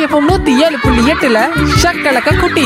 FM நூத்தி ஏழு புள்ளி எட்டுல ஷக்கலக்க குட்டி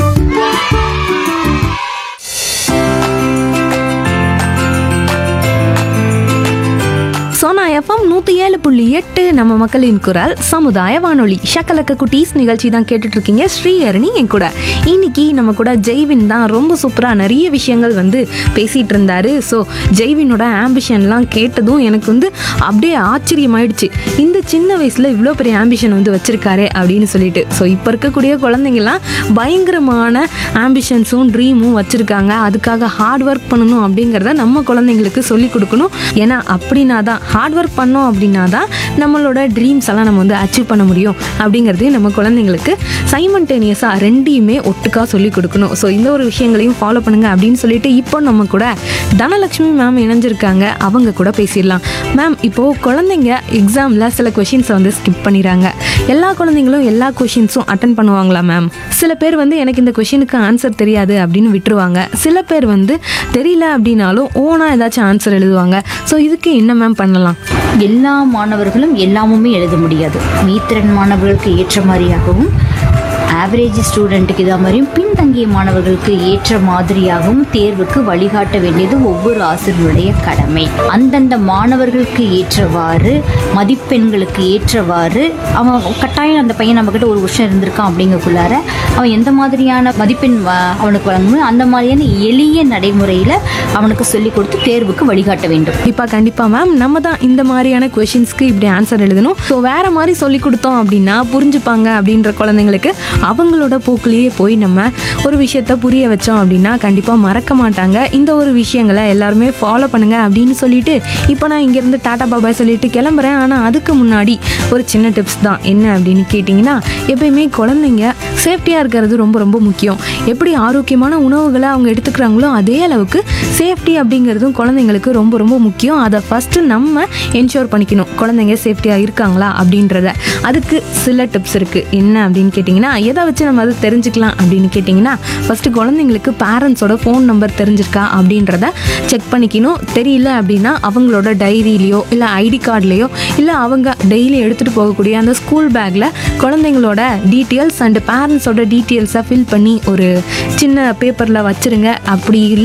சோனா எஃப்எம் நூற்றி ஏழு புள்ளி எட்டு நம்ம மக்களின் குரல் சமுதாய வானொலி ஷக்கலக்க குட்டீஸ் நிகழ்ச்சி தான் கேட்டுட்டு இருக்கீங்க ஸ்ரீஹரணி என் கூட இன்னைக்கு நம்ம கூட ஜெய்வின் தான் ரொம்ப சூப்பராக நிறைய விஷயங்கள் வந்து பேசிட்டு இருந்தாரு ஸோ ஜெய்வினோட ஆம்பிஷன்லாம் கேட்டதும் எனக்கு வந்து அப்படியே ஆச்சரியமாயிடுச்சு இந்த சின்ன வயசில் இவ்வளோ பெரிய ஆம்பிஷன் வந்து வச்சிருக்காரு அப்படின்னு சொல்லிட்டு ஸோ இப்போ இருக்கக்கூடிய குழந்தைங்கலாம் பயங்கரமான ஆம்பிஷன்ஸும் ட்ரீமும் வச்சுருக்காங்க அதுக்காக ஹார்ட் ஒர்க் பண்ணணும் அப்படிங்கிறத நம்ம குழந்தைங்களுக்கு சொல்லி கொடுக்கணும் ஏன்னா அப்படின்னா தான் ஹார்ட் ஒர்க் பண்ணோம் அப்படின்னா தான் நம்மளோட ட்ரீம்ஸ் எல்லாம் நம்ம வந்து அச்சீவ் பண்ண முடியும் அப்படிங்கிறதையும் நம்ம குழந்தைங்களுக்கு சைமன்டேனியஸாக ரெண்டையுமே ஒட்டுக்கா சொல்லி கொடுக்கணும் ஸோ இந்த ஒரு விஷயங்களையும் ஃபாலோ பண்ணுங்க அப்படின்னு சொல்லிட்டு இப்போ நம்ம கூட தனலட்சுமி மேம் இணைஞ்சிருக்காங்க அவங்க கூட பேசிடலாம் மேம் இப்போது குழந்தைங்க எக்ஸாமில் சில கொஷின்ஸை வந்து ஸ்கிப் பண்ணிடுறாங்க எல்லா குழந்தைங்களும் எல்லா கொஷின்ஸும் அட்டன் பண்ணுவாங்களா மேம் சில பேர் வந்து எனக்கு இந்த கொஷினுக்கு ஆன்சர் தெரியாது அப்படின்னு விட்டுருவாங்க சில பேர் வந்து தெரியல அப்படின்னாலும் ஓனாக ஏதாச்சும் ஆன்சர் எழுதுவாங்க ஸோ இதுக்கு என்ன மேம் பண்ணலாம் எல்லா மாணவர்களும் எல்லாமுமே எழுத முடியாது மீத்திறன் மாணவர்களுக்கு ஏற்ற மாதிரியாகவும் ஆவரேஜ் ஸ்டூடெண்ட்டுக்கு இதா மாதிரியும் பின்தங்கிய மாணவர்களுக்கு ஏற்ற மாதிரியாகவும் தேர்வுக்கு வழிகாட்ட வேண்டியது ஒவ்வொரு ஆசிரியருடைய கடமை அந்தந்த மாணவர்களுக்கு ஏற்றவாறு மதிப்பெண்களுக்கு ஏற்றவாறு அவன் கட்டாயம் அந்த பையன் நம்மக்கிட்ட ஒரு வருஷம் இருந்திருக்கான் அப்படிங்கக்குள்ளார அவன் எந்த மாதிரியான மதிப்பெண் வ- அவனுக்கு வழங்கணும் அந்த மாதிரியான எளிய நடைமுறையில் அவனுக்கு சொல்லிக் கொடுத்து தேர்வுக்கு வழிகாட்ட வேண்டும் கண்டிப்பாக கண்டிப்பாக மேம் நம்ம தான் இந்த மாதிரியான கொஷின்ஸ்க்கு இப்படி ஆன்சர் எழுதணும் ஸோ வேற மாதிரி சொல்லி கொடுத்தோம் அப்படின்னா புரிஞ்சுப்பாங்க அப்படின்ற குழந்தைங்களுக்கு அவங்களோட போக்குலேயே போய் நம்ம ஒரு விஷயத்த புரிய வச்சோம் அப்படின்னா கண்டிப்பாக மறக்க மாட்டாங்க இந்த ஒரு விஷயங்களை எல்லாருமே ஃபாலோ பண்ணுங்க அப்படின்னு சொல்லிட்டு இப்போ நான் இங்கேருந்து டாடா பாபாய் சொல்லிட்டு கிளம்புறேன் ஆனால் அதுக்கு முன்னாடி ஒரு சின்ன டிப்ஸ் தான் என்ன அப்படின்னு கேட்டிங்கன்னா எப்பயுமே குழந்தைங்க சேஃப்டியாக இருக்கிறது ரொம்ப ரொம்ப முக்கியம் எப்படி ஆரோக்கியமான உணவுகளை அவங்க எடுத்துக்கிறாங்களோ அதே அளவுக்கு சேஃப்டி அப்படிங்கிறதும் குழந்தைங்களுக்கு ரொம்ப ரொம்ப முக்கியம் அதை ஃபஸ்ட்டு நம்ம என்ஷோர் பண்ணிக்கணும் குழந்தைங்க சேஃப்டியாக இருக்காங்களா அப்படின்றத அதுக்கு சில டிப்ஸ் இருக்குது என்ன அப்படின்னு கேட்டிங்கன்னா எதை வச்சு நம்ம அதை தெரிஞ்சுக்கலாம் அப்படின்னு கேட்டிங்கன்னா ஃபஸ்ட்டு குழந்தைங்களுக்கு பேரண்ட்ஸோட ஃபோன் நம்பர் தெரிஞ்சிருக்கா அப்படின்றத செக் பண்ணிக்கணும் தெரியல அப்படின்னா அவங்களோட டைரியிலையோ இல்லை ஐடி கார்ட்லேயோ இல்லை அவங்க டெய்லி எடுத்துகிட்டு போகக்கூடிய அந்த ஸ்கூல் பேக்கில் குழந்தைங்களோட டீட்டெயில்ஸ் அண்ட் பேரண்ட்ஸோட டீட்டெயில்ஸை ஃபில் பண்ணி ஒரு சின்ன பேப்பரில் வச்சுருங்க அப்படி இல்லை